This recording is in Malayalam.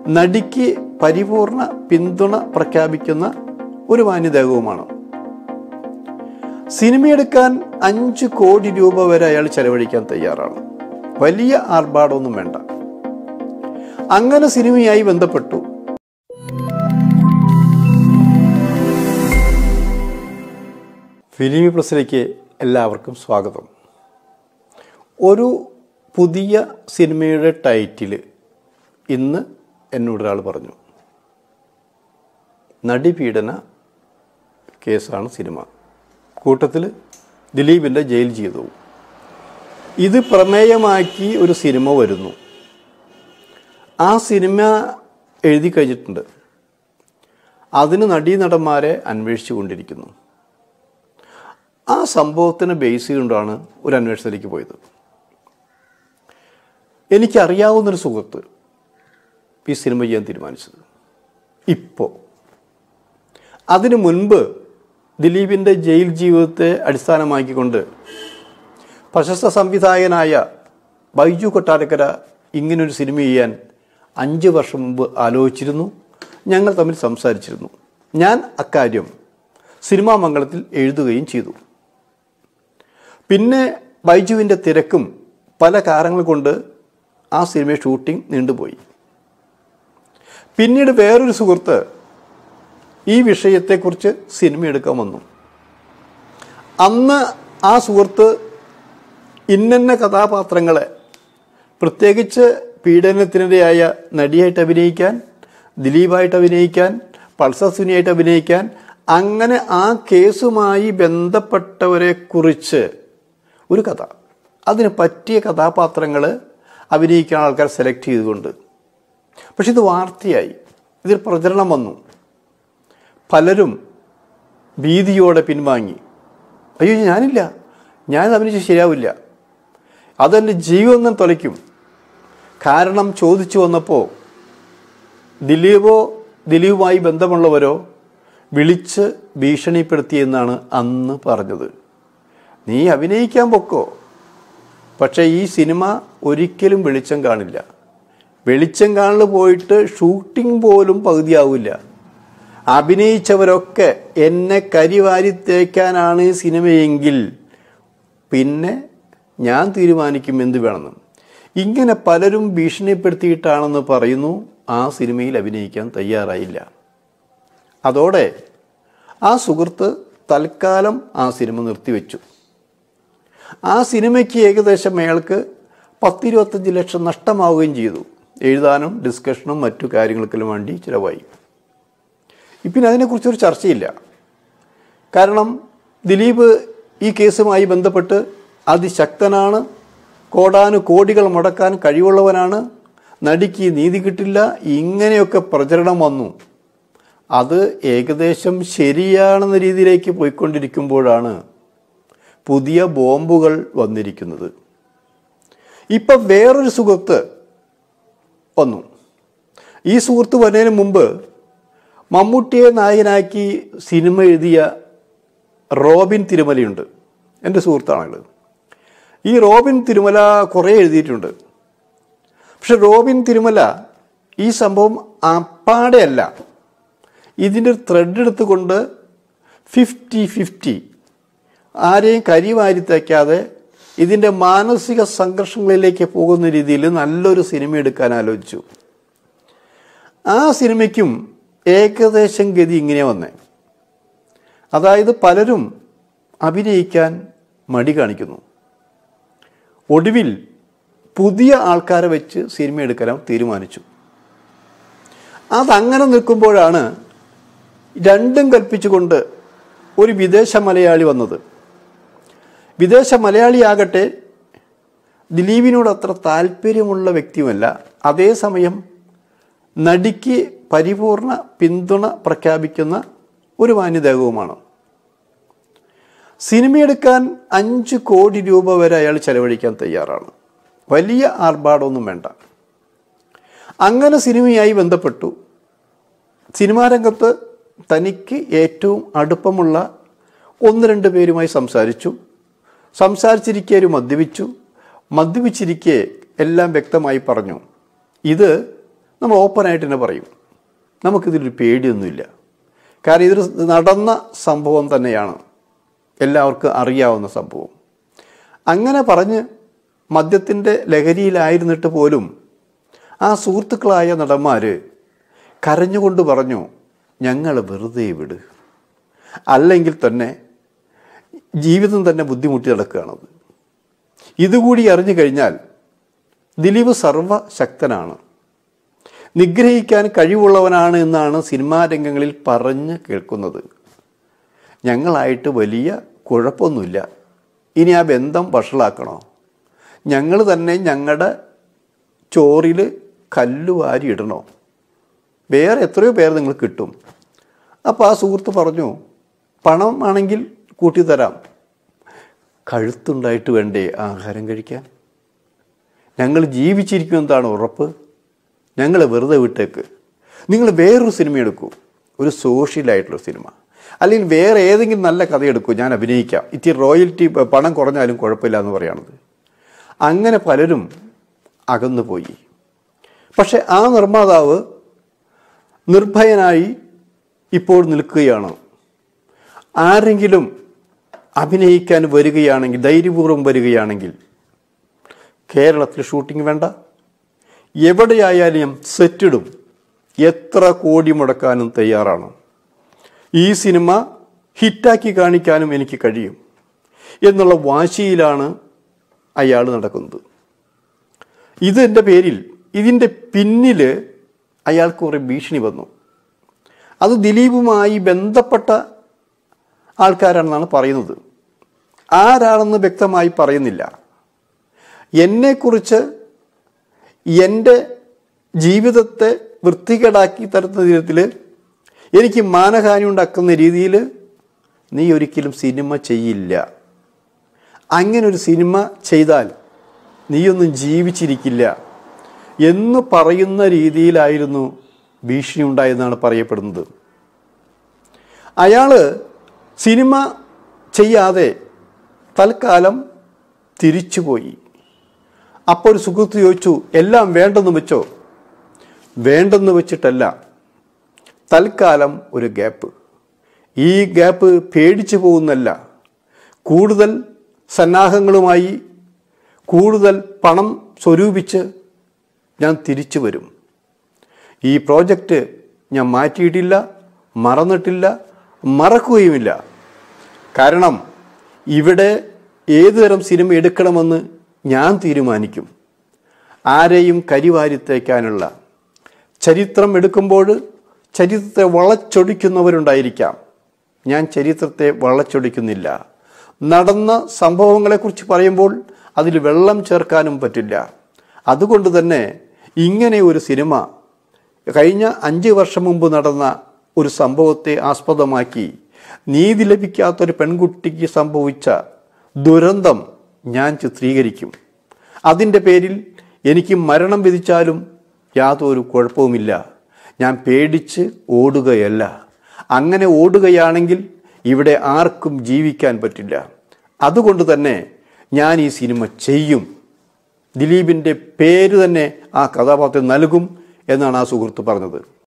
നടിക്ക് പരിപൂർണ പിന്തുണ പ്രഖ്യാപിക്കുന്ന ഒരു മാന്യദേഹവുമാണ് സിനിമയെടുക്കാൻ അഞ്ച് കോടി രൂപ വരെ അയാൾ ചെലവഴിക്കാൻ തയ്യാറാണ് വലിയ ആർഭാടമൊന്നും വേണ്ട അങ്ങനെ സിനിമയായി ബന്ധപ്പെട്ടു ഫിലിമി പ്ലസിലേക്ക് എല്ലാവർക്കും സ്വാഗതം ഒരു പുതിയ സിനിമയുടെ ടൈറ്റിൽ ഇന്ന് എന്നോട് ഒരാൾ പറഞ്ഞു നടിപീഡന കേസാണ് സിനിമ കൂട്ടത്തിൽ ദിലീപിൻ്റെ ജയിൽ ജീവിതവും ഇത് പ്രമേയമാക്കി ഒരു സിനിമ വരുന്നു ആ സിനിമ എഴുതി കഴിഞ്ഞിട്ടുണ്ട് അതിന് നടീനടന്മാരെ അന്വേഷിച്ചു കൊണ്ടിരിക്കുന്നു ആ സംഭവത്തിനെ ബേസ് ചെയ്തുകൊണ്ടാണ് ഒരു അന്വേഷണത്തിലേക്ക് പോയത് എനിക്കറിയാവുന്നൊരു സുഹൃത്ത് ഈ സിനിമ ചെയ്യാൻ തീരുമാനിച്ചത് ഇപ്പോൾ അതിനു മുൻപ് ദിലീപിൻ്റെ ജയിൽ ജീവിതത്തെ അടിസ്ഥാനമാക്കിക്കൊണ്ട് പ്രശസ്ത സംവിധായകനായ ബൈജു കൊട്ടാരക്കര ഇങ്ങനൊരു സിനിമ ചെയ്യാൻ അഞ്ച് വർഷം മുമ്പ് ആലോചിച്ചിരുന്നു ഞങ്ങൾ തമ്മിൽ സംസാരിച്ചിരുന്നു ഞാൻ അക്കാര്യം സിനിമാ മംഗളത്തിൽ എഴുതുകയും ചെയ്തു പിന്നെ ബൈജുവിൻ്റെ തിരക്കും പല കാരണങ്ങൾ കൊണ്ട് ആ സിനിമ ഷൂട്ടിംഗ് നീണ്ടുപോയി പിന്നീട് വേറൊരു സുഹൃത്ത് ഈ വിഷയത്തെക്കുറിച്ച് സിനിമ എടുക്കാൻ വന്നു അന്ന് ആ സുഹൃത്ത് ഇന്നന്ന കഥാപാത്രങ്ങളെ പ്രത്യേകിച്ച് പീഡനത്തിനിരയായ നടിയായിട്ട് അഭിനയിക്കാൻ ദിലീപായിട്ട് അഭിനയിക്കാൻ പൾസർ സുനിയായിട്ട് അഭിനയിക്കാൻ അങ്ങനെ ആ കേസുമായി ബന്ധപ്പെട്ടവരെ കുറിച്ച് ഒരു കഥ അതിന് പറ്റിയ കഥാപാത്രങ്ങൾ അഭിനയിക്കാൻ ആൾക്കാർ സെലക്ട് ചെയ്തുകൊണ്ട് പക്ഷെ ഇത് വാർത്തയായി ഇതിൽ പ്രചരണം വന്നു പലരും ഭീതിയോടെ പിൻവാങ്ങി അയ്യോ ഞാനില്ല ഞാൻ അഭിനയിച്ച് ശരിയാവില്ല അതെൻ്റെ ജീവിതം തുലയ്ക്കും കാരണം ചോദിച്ചു വന്നപ്പോൾ ദിലീപോ ദിലീപുമായി ബന്ധമുള്ളവരോ വിളിച്ച് ഭീഷണിപ്പെടുത്തിയെന്നാണ് അന്ന് പറഞ്ഞത് നീ അഭിനയിക്കാൻ പൊക്കോ പക്ഷേ ഈ സിനിമ ഒരിക്കലും വെളിച്ചം കാണില്ല വെളിച്ചം കാണൽ പോയിട്ട് ഷൂട്ടിംഗ് പോലും പകുതിയാവില്ല അഭിനയിച്ചവരൊക്കെ എന്നെ കരിവാരി തേക്കാനാണ് ഈ സിനിമയെങ്കിൽ പിന്നെ ഞാൻ തീരുമാനിക്കും എന്ത് വേണമെന്ന് ഇങ്ങനെ പലരും ഭീഷണിപ്പെടുത്തിയിട്ടാണെന്ന് പറയുന്നു ആ സിനിമയിൽ അഭിനയിക്കാൻ തയ്യാറായില്ല അതോടെ ആ സുഹൃത്ത് തൽക്കാലം ആ സിനിമ നിർത്തിവെച്ചു ആ സിനിമയ്ക്ക് ഏകദേശം അയാൾക്ക് പത്തിരുപത്തഞ്ച് ലക്ഷം നഷ്ടമാവുകയും ചെയ്തു എഴുതാനും ഡിസ്കഷനും മറ്റു കാര്യങ്ങൾക്കെല്ലാം വേണ്ടി ചിലവായി ഇപ്പിന്നെ അതിനെക്കുറിച്ചൊരു ചർച്ചയില്ല കാരണം ദിലീപ് ഈ കേസുമായി ബന്ധപ്പെട്ട് അതിശക്തനാണ് കോടാനു കോടികൾ മുടക്കാൻ കഴിവുള്ളവനാണ് നടിക്ക് നീതി കിട്ടില്ല ഇങ്ങനെയൊക്കെ പ്രചരണം വന്നു അത് ഏകദേശം ശരിയാണെന്ന രീതിയിലേക്ക് പോയിക്കൊണ്ടിരിക്കുമ്പോഴാണ് പുതിയ ബോംബുകൾ വന്നിരിക്കുന്നത് ഇപ്പം വേറൊരു സുഹൃത്ത് വന്നു ഈ സുഹൃത്ത് വരുന്നതിന് മുമ്പ് മമ്മൂട്ടിയെ നായകനാക്കി സിനിമ എഴുതിയ റോബിൻ തിരുമലയുണ്ട് എൻ്റെ സുഹൃത്താണത് ഈ റോബിൻ തിരുമല കുറേ എഴുതിയിട്ടുണ്ട് പക്ഷെ റോബിൻ തിരുമല ഈ സംഭവം അപ്പാടെയല്ല ഇതിൻ്റെ ഒരു ത്രെഡ് എടുത്തുകൊണ്ട് ഫിഫ്റ്റി ഫിഫ്റ്റി ആരെയും കരിവാരി തയ്ക്കാതെ ഇതിൻ്റെ മാനസിക സംഘർഷങ്ങളിലേക്ക് പോകുന്ന രീതിയിൽ നല്ലൊരു സിനിമ എടുക്കാൻ ആലോചിച്ചു ആ സിനിമയ്ക്കും ഏകദേശം ഗതി ഇങ്ങനെ വന്നേ അതായത് പലരും അഭിനയിക്കാൻ മടി കാണിക്കുന്നു ഒടുവിൽ പുതിയ ആൾക്കാരെ വെച്ച് സിനിമ എടുക്കാൻ തീരുമാനിച്ചു അതങ്ങനെ നിൽക്കുമ്പോഴാണ് രണ്ടും കൽപ്പിച്ചുകൊണ്ട് ഒരു വിദേശ മലയാളി വന്നത് വിദേശ മലയാളിയാകട്ടെ ദിലീപിനോട് അത്ര താല്പര്യമുള്ള വ്യക്തിയുമല്ല അതേസമയം നടിക്ക് പരിപൂർണ പിന്തുണ പ്രഖ്യാപിക്കുന്ന ഒരു മാന്യദേഹവുമാണ് സിനിമയെടുക്കാൻ അഞ്ച് കോടി രൂപ വരെ അയാൾ ചെലവഴിക്കാൻ തയ്യാറാണ് വലിയ ആർഭാടമൊന്നും വേണ്ട അങ്ങനെ സിനിമയായി ബന്ധപ്പെട്ടു സിനിമാ രംഗത്ത് തനിക്ക് ഏറ്റവും അടുപ്പമുള്ള ഒന്ന് രണ്ട് പേരുമായി സംസാരിച്ചു സംസാരിച്ചിരിക്കെ ഒരു മദ്യപിച്ചു മദ്യപിച്ചിരിക്കെ എല്ലാം വ്യക്തമായി പറഞ്ഞു ഇത് നമ്മൾ ഓപ്പണായിട്ട് തന്നെ പറയും നമുക്കിതിലൊരു പേടിയൊന്നുമില്ല കാരണം ഇതൊരു നടന്ന സംഭവം തന്നെയാണ് എല്ലാവർക്കും അറിയാവുന്ന സംഭവം അങ്ങനെ പറഞ്ഞ് മദ്യത്തിൻ്റെ ലഹരിയിലായിരുന്നിട്ട് പോലും ആ സുഹൃത്തുക്കളായ നടന്മാർ കരഞ്ഞുകൊണ്ട് പറഞ്ഞു ഞങ്ങൾ വെറുതെ വിട് അല്ലെങ്കിൽ തന്നെ ജീവിതം തന്നെ ബുദ്ധിമുട്ടി നടക്കുകയാണത് ഇതുകൂടി അറിഞ്ഞു കഴിഞ്ഞാൽ ദിലീപ് സർവശക്തനാണ് നിഗ്രഹിക്കാൻ കഴിവുള്ളവനാണ് എന്നാണ് സിനിമാ രംഗങ്ങളിൽ പറഞ്ഞ് കേൾക്കുന്നത് ഞങ്ങളായിട്ട് വലിയ കുഴപ്പമൊന്നുമില്ല ഇനി ആ ബന്ധം വഷളാക്കണോ ഞങ്ങൾ തന്നെ ഞങ്ങളുടെ ചോറിൽ കല്ല് വാരി ഇടണോ വേറെ എത്രയോ പേർ നിങ്ങൾ കിട്ടും അപ്പോൾ ആ സുഹൃത്ത് പറഞ്ഞു പണം ആണെങ്കിൽ കൂട്ടിത്തരാം കഴുത്തുണ്ടായിട്ട് വേണ്ടേ ആഹാരം കഴിക്കാൻ ഞങ്ങൾ ജീവിച്ചിരിക്കുമെന്നാണ് ഉറപ്പ് ഞങ്ങൾ വെറുതെ വിട്ടേക്ക് നിങ്ങൾ വേറൊരു സിനിമ എടുക്കൂ ഒരു സോഷ്യലായിട്ടുള്ള സിനിമ അല്ലെങ്കിൽ വേറെ ഏതെങ്കിലും നല്ല കഥ എടുക്കൂ ഞാൻ അഭിനയിക്കാം ഇത്തിരി റോയൽറ്റി പണം കുറഞ്ഞാലും കുഴപ്പമില്ല എന്ന് പറയുന്നത് അങ്ങനെ പലരും അകന്നു പോയി പക്ഷെ ആ നിർമ്മാതാവ് നിർഭയനായി ഇപ്പോൾ നിൽക്കുകയാണ് ആരെങ്കിലും അഭിനയിക്കാൻ വരികയാണെങ്കിൽ ധൈര്യപൂർവ്വം വരികയാണെങ്കിൽ കേരളത്തിൽ ഷൂട്ടിംഗ് വേണ്ട എവിടെയായാലും ഞാൻ സെറ്റിടും എത്ര കോടി മുടക്കാനും തയ്യാറാണ് ഈ സിനിമ ഹിറ്റാക്കി കാണിക്കാനും എനിക്ക് കഴിയും എന്നുള്ള വാശിയിലാണ് അയാൾ നടക്കുന്നത് ഇതിൻ്റെ പേരിൽ ഇതിൻ്റെ പിന്നിൽ അയാൾക്ക് കുറേ ഭീഷണി വന്നു അത് ദിലീപുമായി ബന്ധപ്പെട്ട ആൾക്കാരാണെന്നാണ് പറയുന്നത് ആരാണെന്ന് വ്യക്തമായി പറയുന്നില്ല എന്നെക്കുറിച്ച് എൻ്റെ ജീവിതത്തെ വൃത്തികേടാക്കി തരുന്ന വിധത്തിൽ എനിക്ക് മാനഹാനി ഉണ്ടാക്കുന്ന രീതിയിൽ നീ ഒരിക്കലും സിനിമ ചെയ്യില്ല അങ്ങനെ ഒരു സിനിമ ചെയ്താൽ നീയൊന്നും ജീവിച്ചിരിക്കില്ല എന്ന് പറയുന്ന രീതിയിലായിരുന്നു ഭീഷണി ഉണ്ടായെന്നാണ് പറയപ്പെടുന്നത് അയാൾ സിനിമ ചെയ്യാതെ തൽക്കാലം തിരിച്ചുപോയി അപ്പോൾ ഒരു സുഹൃത്ത് ചോദിച്ചു എല്ലാം വേണ്ടെന്ന് വെച്ചോ വേണ്ടെന്ന് വെച്ചിട്ടല്ല തൽക്കാലം ഒരു ഗ്യാപ്പ് ഈ ഗ്യാപ്പ് പേടിച്ചു പോകുന്നല്ല കൂടുതൽ സന്നാഹങ്ങളുമായി കൂടുതൽ പണം സ്വരൂപിച്ച് ഞാൻ തിരിച്ചു വരും ഈ പ്രോജക്റ്റ് ഞാൻ മാറ്റിയിട്ടില്ല മറന്നിട്ടില്ല മറക്കുകയുമില്ല കാരണം ഇവിടെ ഏതുതരം സിനിമ എടുക്കണമെന്ന് ഞാൻ തീരുമാനിക്കും ആരെയും കരിവാരിത്തേക്കാനുള്ള ചരിത്രം എടുക്കുമ്പോൾ ചരിത്രത്തെ വളച്ചൊടിക്കുന്നവരുണ്ടായിരിക്കാം ഞാൻ ചരിത്രത്തെ വളച്ചൊടിക്കുന്നില്ല നടന്ന സംഭവങ്ങളെക്കുറിച്ച് പറയുമ്പോൾ അതിൽ വെള്ളം ചേർക്കാനും പറ്റില്ല അതുകൊണ്ട് തന്നെ ഇങ്ങനെ ഒരു സിനിമ കഴിഞ്ഞ അഞ്ച് വർഷം മുമ്പ് നടന്ന ഒരു സംഭവത്തെ ആസ്പദമാക്കി നീതി ലഭിക്കാത്തൊരു പെൺകുട്ടിക്ക് സംഭവിച്ച ദുരന്തം ഞാൻ ചിത്രീകരിക്കും അതിൻ്റെ പേരിൽ എനിക്ക് മരണം വിധിച്ചാലും യാതൊരു കുഴപ്പവുമില്ല ഞാൻ പേടിച്ച് ഓടുകയല്ല അങ്ങനെ ഓടുകയാണെങ്കിൽ ഇവിടെ ആർക്കും ജീവിക്കാൻ പറ്റില്ല അതുകൊണ്ട് തന്നെ ഞാൻ ഈ സിനിമ ചെയ്യും ദിലീപിൻ്റെ പേര് തന്നെ ആ കഥാപാത്രം നൽകും എന്നാണ് ആ സുഹൃത്ത് പറഞ്ഞത്